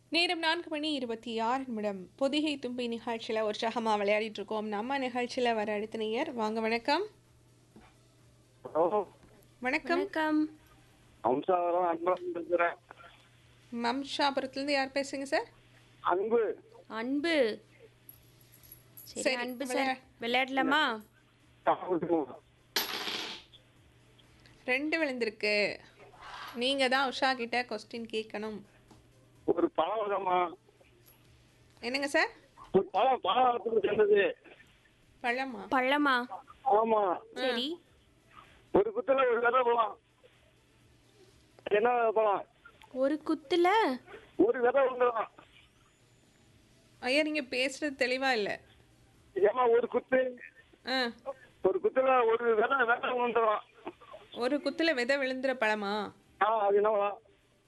நேரம் நான்கு மணி இருபத்தி ஆறு நிமிடம் பொதிகை தும்பி நிகழ்ச்சியில் உற்சாகமாக விளையாடிட்டு இருக்கோம் நம்ம நிகழ்ச்சியில் வர அடுத்த நேயர் வாங்க வணக்கம் ஹலோ வணக்கம் வணக்கம் அம்சாவரம் அன்பழகன் பேசுகிறேன் மம்ஷாபுரத்துலேருந்து யார் பேசுங்க சார் அன்பு அன்பு சரி சரி, அன்பு சார் விளையா- விளையாடலாமா ரெண்டு விழுந்திருக்கு நீங்கள் தான் உஷா கிட்ட கொஸ்டின் கேட்கணும் ஒரு பழ வகமா என்னங்க சார் ஒரு பழம் பழ வளத்துக்கு சேர்ந்தது பழமா பழமா ஆமா சரி ஒரு குத்துல ஒரு விதை பழம் என்ன பழம் ஒரு குத்துல ஒரு விதை வந்துடும் ஐயா நீங்கள் பேசுறது தெளிவாக இல்லை ஏமா ஒரு குத்து ஆ ஒரு குத்துல ஒரு விதை விதை வந்துடும் ஒரு குத்துல விதை விழுந்துற பழமா ஆ அது என்ன பழம்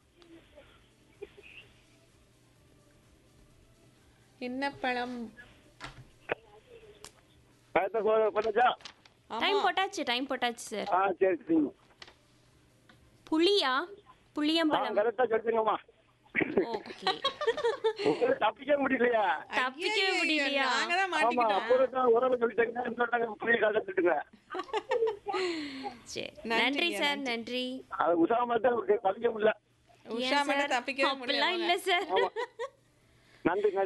என்ன பழம் பயத்தை பண்ணச்சா டைம் போட்டாச்சு டைம் போட்டாச்சு சார் ஆ சரி சரி புளியா ஆ புளியம்பழம் கரெக்டா சொல்லுங்கம்மா ஓகே உங்களுக்கு தப்பிக்க முடியலையா தப்பிக்கவே ஐயையோ, முடியலையா நாங்க தான் ஆமா மாட்டிக்கிட்டோம் அப்புறம் தான் உறவு சொல்லிட்டாங்க சொல்லிட்டாங்க புரிய கலந்துட்டுங்க சரி நன்றி நன்றி ஐயா, சார் நன்றி அது உசாம தான் தப்பிக்க முடியல உஷா ஏன் மட்டும் சார்? தப்பிக்கவே அப்படிலாம் முடியல இல்ல சார் நன்றி நன்றி